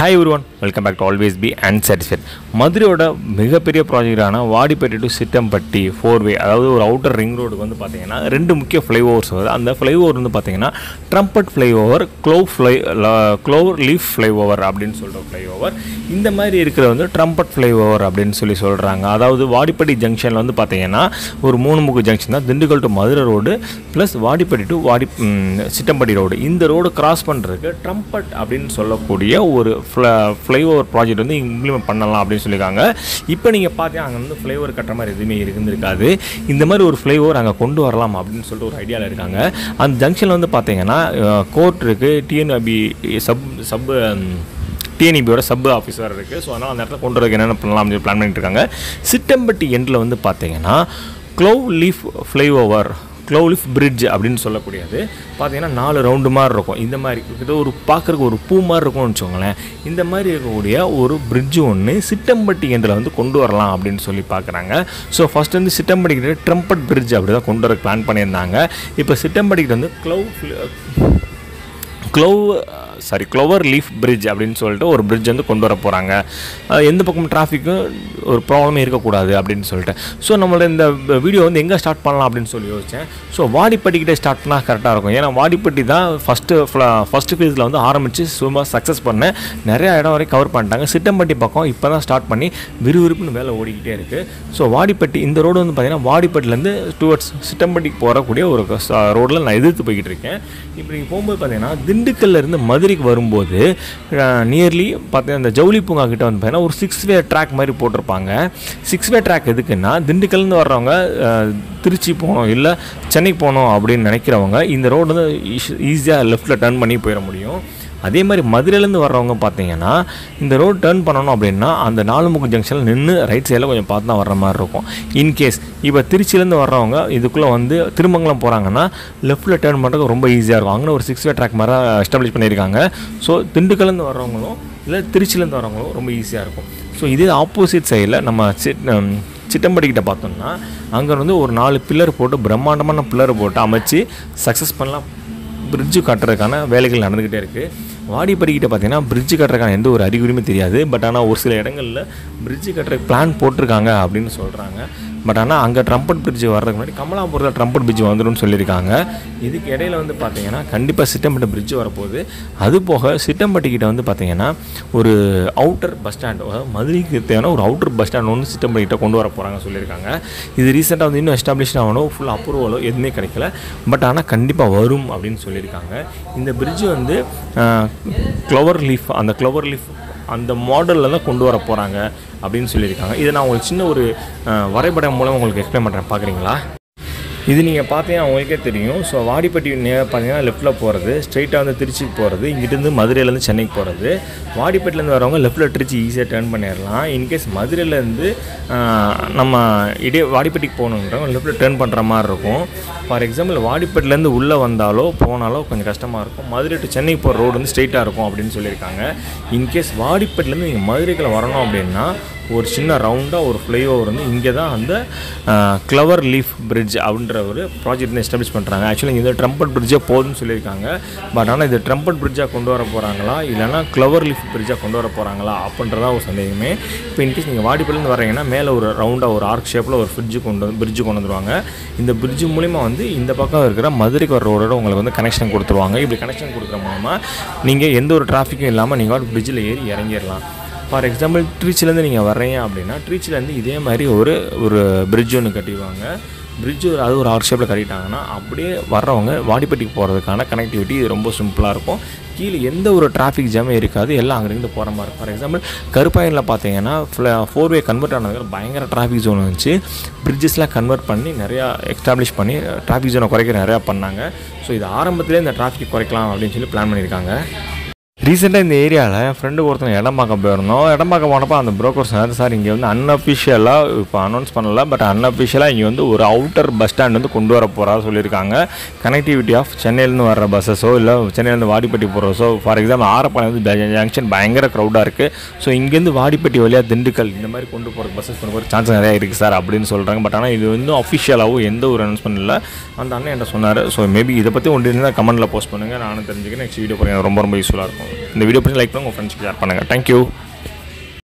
hi ஒருவன் welcome back to always be unsatisfied மதுரையோட மிகப்பெரிய ப்ராஜெக்டான Vadipatti to Chittampatti four way அதாவது ஒரு அவுட்டர் ரிங் ரோடுக்கு வந்து பார்த்தீங்கன்னா ரெண்டு முக்கிய ஃப்ளைஓவர்ஸ் வருது அந்த ஃப்ளைஓவர் வந்து பார்த்தீங்கன்னா trumpet flyover clove fly clover leaf flyover அப்படின்னு சொல்கிற ஃப்ளைஓவர் இந்த மாதிரி இருக்கிற வந்து ட்ரம்பட் ஃப்ளைஓவர் அப்படின்னு சொல்லி சொல்கிறாங்க அதாவது வாடிப்பட்டி ஜங்ஷனில் வந்து பார்த்தீங்கன்னா ஒரு மூணு முக்கு ஜங்ஷன் தான் Dindigul to Madurai road plus Vadipatti to Vadi ம், சிட்டம்பட்டி ரோடு இந்த ரோடு கிராஸ் பண்ணுறதுக்கு ட்ரம்பட் அப்படின்னு சொல்லக்கூடிய ஒரு ஃப்ளைஓவர் ப்ராஜெக்ட் வந்து இம்ப்ளிமெண்ட் பண்ணலாம் அப்படின்னு சொல்லியிருக்காங்க இப்போ நீங்கள் பார்த்தீங்கன்னா அங்கே வந்து ஃப்ளைஓவர் கட்டுற மாதிரி எதுவுமே இருந்திருக்காது இந்த மாதிரி ஒரு ஃப்ளைஓவர் அங்கே கொண்டு வரலாம் அப்படின்னு சொல்லிட்டு ஒரு ஐடியாவில் இருக்காங்க அந்த ஜங்ஷனில் வந்து பார்த்தீங்கன்னா கோர்ட் இருக்குது டிஎன்ஐபி சப் சப் டிஎன்இபியோட சப் ஆஃபீஸர் இருக்குது ஸோ அதனால் அந்த இடத்துல கொண்டு வரதுக்கு என்னென்ன பண்ணலாம் அப்படின்னு பிளான் பண்ணிட்டு இருக்காங்க சிட்டம்பட்டி எண்டில் வந்து பார்த்தீங்கன்னா clove leaf flyover clove leaf bridge அப்படின்னு சொல்லக்கூடியது பார்த்தீங்கன்னா நாலு ரவுண்டு மாதிரி இருக்கும் இந்த மாதிரி கிட்ட ஒரு பார்க்குறக்கு ஒரு பூ மாதிரி இருக்கும்னு வச்சுக்கோங்களேன் இந்த மாதிரி இருக்கக்கூடிய ஒரு பிரிட்ஜ் ஒன்று சிட்டம்பட்டி எண்டில் வந்து கொண்டு வரலாம் அப்படின்னு சொல்லி பார்க்குறாங்க ஸோ ஃபஸ்ட் வந்து சிட்டம்பட்டி கிட்ட ட்ரம்பட் பிரிட்ஜ் அப்படி தான் கொண்டு வர பிளான் பண்ணியிருந்தாங்க இப்போ சிட்டம்பட்டிக்கிட்ட வந்து clove clove sorry clover leaf bridge அப்படின்னு சொல்லிட்டு ஒரு பிரிட்ஜ் வந்து கொண்டு வர போகிறாங்க எந்த பக்கமும் டிராஃபிக்கும் ஒரு ப்ராப்ளமே இருக்கக்கூடாது அப்படின்னு சொல்லிட்டு ஸோ நம்மளோட இந்த வீடியோ வந்து எங்கே ஸ்டார்ட் பண்ணலாம் அப்படின்னு சொல்லி யோசித்தேன் ஸோ வாடிப்பட்டிக்கிட்டே ஸ்டார்ட் பண்ணால் கரெக்டாக இருக்கும் ஏன்னா வாடிப்பட்டி தான் ஃபஸ்ட்டு ஃபஸ்ட்டு ஃபேஸில் வந்து ஆரம்பித்து சும்மா சக்ஸஸ் பண்ணேன் நிறைய இடம் வரைக்கும் கவர் பண்ணிட்டாங்க சிட்டம்பட்டி பக்கம் இப்போ தான் ஸ்டார்ட் பண்ணி விறுவிறுப்புன்னு வேலை ஓடிக்கிட்டே இருக்குது ஸோ வாடிப்பட்டி இந்த ரோடு வந்து பார்த்திங்கன்னா வாடிப்பட்டிலேருந்து டுவர்ட்ஸ் சிட்டம்பட்டிக்கு போகக்கூடிய ஒரு ரோட்டில் நான் எதிர்த்து போய்கிட்டு இருக்கேன் இப்போ நீங்கள் போகும்போது பார்த்தீங்கன்னா திண்டுக்கல்ல இருந்து மதுரைக்கு வரும்போது நியர்லி பார்த்தீங்கன்னா இந்த ஜவுளி பூங்கா கிட்ட வந்து பார்த்தீங்கன்னா ஒரு சிக்ஸ் வே ட்ராக் மாதிரி போட்டிருப்பாங்க சிக்ஸ் வே ட்ராக் எதுக்குன்னா திண்டுக்கல்லேருந்து வர்றவங்க அஹ், திருச்சி போகணும் இல்லை சென்னைக்கு போகணும் அப்படின்னு நினைக்கிறவங்க இந்த ரோடு வந்து ஈஸியாக லெஃப்ட்டில் டர்ன் பண்ணி போயிட முடியும் அதே மாதிரி மதுரையிலேருந்து வர்றவங்க பார்த்தீங்கன்னா இந்த ரோடு டேர்ன் பண்ணணும் அப்படின்னா அந்த நாலுமுக்கு ஜங்ஷனில் நின்று ரைட் சைடில் கொஞ்சம் பார்த்து தான் வர்ற மாதிரி இருக்கும் இன்கேஸ் இப்போ திருச்சியிலேருந்து வர்றவங்க இதுக்குள்ளே வந்து திருமங்கலம் போகிறாங்கன்னா லெஃப்ட்டில் டேர்ன் பண்ணுறதுக்கு ரொம்ப ஈஸியாக இருக்கும் அங்கே ஒரு சிக்ஸ் வே ட்ராக் மாதிரி எஸ்டாப்ளிஷ் பண்ணியிருக்காங்க ஸோ திண்டுக்கல்லேருந்து வர்றவங்களும் இல்லை திருச்சியிலேருந்து வர்றவங்களும் ரொம்ப ஈஸியாக இருக்கும் ஸோ இதே ஆப்போசிட் சைடில் நம்ம சிட் சிட்டம்பட்டிக்கிட்ட பார்த்தோம்னா அங்கே வந்து ஒரு நாலு பில்லர் போட்டு பிரம்மாண்டமான பில்லர் போட்டு அமைச்சு சக்ஸஸ் பண்ணலாம் பிரிட்ஜு கட்டுறதுக்கான வேலைகள் நடந்துக்கிட்டே இருக்குது வாடிப்படிக்கிட்ட பார்த்தீங்கன்னா பிரிட்ஜு கட்டுறதுக்கான எந்த ஒரு அறிகுறியுமே தெரியாது பட் ஆனால் ஒரு சில இடங்களில் பிரிட்ஜு கட்டுறதுக்கு பிளான் போட்டிருக்காங்க அப்படின்னு சொல்கிறாங்க பட் ஆனால் அங்கே ட்ரம்பட் பிரிட்ஜ் வர்றதுக்கு முன்னாடி கமலாபுரத்தில் ட்ரம்பட் பிரிட்ஜ் வந்துடும் சொல்லியிருக்காங்க இதுக்கு இடையில வந்து பார்த்தீங்கன்னா கண்டிப்பாக சிட்டம்பட்டி பிரிட்ஜ் வரப்போகுது அது போக சிட்டம்பட்டிக்கிட்ட வந்து பார்த்தீங்கன்னா ஒரு அவுட்டர் பஸ் ஸ்டாண்ட் அதாவது மதுரைக்கு தேவையான ஒரு அவுட்டர் பஸ் ஸ்டாண்ட் ஒன்று சிட்டம்பட்டிக்கிட்ட கொண்டு வர போகிறாங்க சொல்லியிருக்காங்க இது ரீசெண்டாக வந்து இன்னும் எஸ்டாப்ளிஷ் ஆகணும் ஃபுல் அப்ரூவலோ எதுவுமே கிடைக்கல பட் ஆனால் கண்டிப்பாக வரும் அப்படின்னு சொல்லியிருக்காங்க இந்த பிரிட்ஜ் வந்து க்ளவர் லீஃப் அந்த க்ளவர் லீஃப் அந்த மாடலில் தான் கொண்டு வர போகிறாங்க அப்படின்னு சொல்லியிருக்காங்க இதை நான் உங்களுக்கு சின்ன ஒரு அஹ், வரைபடம் மூலம் உங்களுக்கு எக்ஸ்பிளைன் பண்ணுறேன் பார்க்குறீங்களா இது நீங்கள் பார்த்தீங்கன்னா உங்களுக்கே தெரியும் ஸோ வாடிப்பட்டி நேராக பார்த்தீங்கன்னா லெஃப்ட்டில் போகிறது ஸ்ட்ரைட்டாக வந்து திருச்சிக்கு போகிறது இங்கிட்டிருந்து மதுரையிலேருந்து சென்னைக்கு போகிறது வாடிப்பட்டிலேருந்து வரவங்க லெஃப்ட்டில் திருச்சி ஈஸியாக டேர்ன் பண்ணிடலாம் இன்கேஸ் மதுரையிலேருந்து நம்ம இடையே வாடிப்பட்டிக்கு போகணுன்றவங்க லெஃப்ட்டில் டேர்ன் பண்ணுற மாதிரி இருக்கும் ஃபார் எக்ஸாம்பிள் வாடிப்பட்டிலேருந்து உள்ளே வந்தாலோ போனாலோ கொஞ்சம் கஷ்டமாக இருக்கும் மதுரை டு சென்னை போகிற ரோடு வந்து ஸ்ட்ரைட்டாக இருக்கும் அப்படின்னு சொல்லியிருக்காங்க இன்கேஸ் வாடிப்பட்டிலேருந்து நீங்கள் மதுரைக்குள்ள வரணும் அப்படின்னா ஒரு சின்ன ரவுண்டாக ஒரு ஃப்ளைஓவர் வந்து இங்கே தான் அந்த க்ளவர் லீஃப் பிரிட்ஜ் அப்படின்ற ஒரு ப்ராஜெக்ட் வந்து எஸ்டாப்ளிஷ் பண்ணுறாங்க ஆக்சுவலி இது ட்ரம்பட் பிரிட்ஜே போதும்னு சொல்லியிருக்காங்க பட் ஆனால் இது ட்ரம்பட் பிரிட்ஜாக கொண்டு வர போகிறாங்களா இல்லைனா க்ளவர் லீஃப் பிரிட்ஜாக கொண்டு வர போகிறாங்களா அப்படின்றதா ஒரு சந்தேகமே இப்போ இன்கேஸ் நீங்கள் வாடிப்பள்ளிருந்து வர்றீங்கன்னா மேலே ஒரு ரவுண்டாக ஒரு ஆர்க் ஷேப்பில் ஒரு ஃப்ரிட்ஜு கொண்டு வந்து பிரிட்ஜு கொண்டு வந்துருவாங்க இந்த பிரிட்ஜு மூலிமா வந்து இந்த பக்கம் இருக்கிற மதுரைக்கு வர ரோடோட உங்களுக்கு வந்து கனெக்ஷன் கொடுத்துருவாங்க இப்படி கனெக்ஷன் கொடுக்குற மூலமாக நீங்கள் எந்த ஒரு டிராஃபிக்கும் இல்லாமல் நீங்கள் பிரிட்ஜில் ஏறி இறங்கிடலாம் ஃபார் எக்ஸாம்பிள் ட்ரீச்சிலேருந்து நீங்கள் வர்றீங்க அப்படின்னா ட்ரீச்சிலேருந்து இதே மாதிரி ஒரு ஒரு பிரிட்ஜ் ஒன்று கட்டிடுவாங்க பிரிட்ஜ் ஒரு அது ஒரு ஆர் ஷேப்பில் கட்டிட்டாங்கன்னா அப்படியே வர்றவங்க வாடிப்பட்டிக்கு போகிறதுக்கான கனெக்டிவிட்டி இது ரொம்ப சிம்பிளாக இருக்கும் கீழே எந்த ஒரு டிராஃபிக் ஜாமே இருக்காது எல்லாம் அங்கேருந்து போகிற மாதிரி இருக்கும் ஃபார் எக்ஸாம்பிள் கருப்பாயனில் பார்த்தீங்கன்னா ஃபோர் வே கன்வெர்ட் ஆனதுக்கு பயங்கர டிராஃபிக் ஜோன் இருந்துச்சு பிரிட்ஜஸ்லாம் கன்வெர்ட் பண்ணி நிறையா எஸ்டாப்ளிஷ் பண்ணி டிராஃபிக் ஜோனை குறைக்க நிறையா பண்ணாங்க ஸோ இது ஆரம்பத்திலே இந்த டிராஃபிக் குறைக்கலாம் அப்படின்னு சொல்லி பிளான் பண்ணியிருக்காங்க ரீசெண்டாக இந்த ஏரியாவில் என் ஃப்ரெண்டு ஒருத்தன் இடம் பார்க்க போயிருந்தோம் இடம் பார்க்க போனப்போ அந்த ப்ரோக்கர் சொன்னார் சார் இங்கே வந்து அன்அஃபிஷியலாக இப்போ அனௌன்ஸ் பண்ணல பட் அன்அஃபிஷியலாக இங்கே வந்து ஒரு அவுட்டர் பஸ் ஸ்டாண்ட் வந்து கொண்டு வர போகிறா சொல்லியிருக்காங்க கனெக்டிவிட்டி ஆஃப் சென்னையிலேருந்து வர பஸ்ஸஸோ இல்லை சென்னையிலேருந்து வாடிப்பட்டி போகிறஸோ ஃபார் எக்ஸாம்பிள் ஆரப்பாளையம் வந்து ஜங்ஷன் பயங்கர க்ரௌடாக இருக்குது ஸோ இங்கேருந்து வாடிப்பட்டி வழியாக திண்டுக்கல் இந்த மாதிரி கொண்டு போகிற பஸ்ஸஸ் கொண்டு போகிற சான்ஸ் நிறையா இருக்குது சார் அப்படின்னு சொல்கிறாங்க பட் ஆனால் இது வந்து அஃபிஷியலாகவும் எந்த ஒரு அனௌன்ஸ்மெண்ட் இல்லை அந்த அண்ணன் என்கிட்ட சொன்னார் ஸோ மேபி இதை பற்றி ஒன்று இருந்தால் கமெண்ட்டில் போஸ்ட் பண்ணுங்கள் நானும் தெரிஞ்சுக்கிறேன் நெக்ஸ்ட் வீடியோ போகிறேன் ரொம்ப ரொம்ப யூஸ்ஃபுல்லாக இருக்கும் இந்த வீடியோ பற்றி லைக் பண்ணுங்கள் உங்கள் ஃப்ரெண்ட்ஸ்க்கு ஷேர் பண்ணுங்கள் தேங்க்யூ